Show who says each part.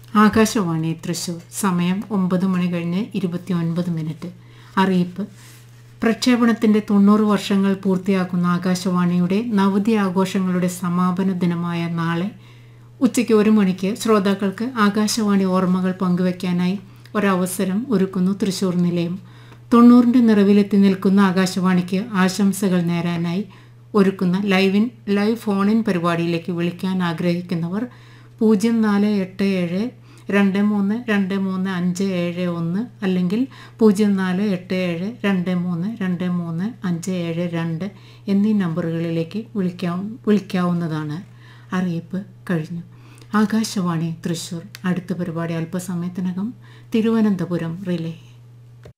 Speaker 1: ആകാശവാണി തൃശൂർ സമയം ഒമ്പത് മണി കഴിഞ്ഞ് ഇരുപത്തി ഒൻപത് മിനിറ്റ് അറിയിപ്പ് പ്രക്ഷേപണത്തിൻ്റെ തൊണ്ണൂറ് വർഷങ്ങൾ പൂർത്തിയാക്കുന്ന ആകാശവാണിയുടെ നവതി ആഘോഷങ്ങളുടെ സമാപന ദിനമായ നാളെ ഉച്ചയ്ക്ക് ഒരു മണിക്ക് ശ്രോതാക്കൾക്ക് ആകാശവാണി ഓർമ്മകൾ പങ്കുവയ്ക്കാനായി ഒരവസരം ഒരുക്കുന്നു തൃശൂർ നിലയം തൊണ്ണൂറിൻ്റെ നിറവിലെത്തി നിൽക്കുന്ന ആകാശവാണിക്ക് ആശംസകൾ നേരാനായി ഒരുക്കുന്ന ലൈവിൻ ലൈവ് ഫോണിൻ പരിപാടിയിലേക്ക് വിളിക്കാൻ ആഗ്രഹിക്കുന്നവർ പൂജ്യം നാല് എട്ട് ഏഴ് രണ്ട് മൂന്ന് രണ്ട് മൂന്ന് അഞ്ച് ഏഴ് ഒന്ന് അല്ലെങ്കിൽ പൂജ്യം നാല് എട്ട് ഏഴ് രണ്ട് മൂന്ന് രണ്ട് മൂന്ന് അഞ്ച് ഏഴ് രണ്ട് എന്നീ നമ്പറുകളിലേക്ക് വിളിക്കാ വിളിക്കാവുന്നതാണ് അറിയിപ്പ് കഴിഞ്ഞു ആകാശവാണി തൃശൂർ അടുത്ത പരിപാടി അല്പസമയത്തിനകം തിരുവനന്തപുരം റിലേ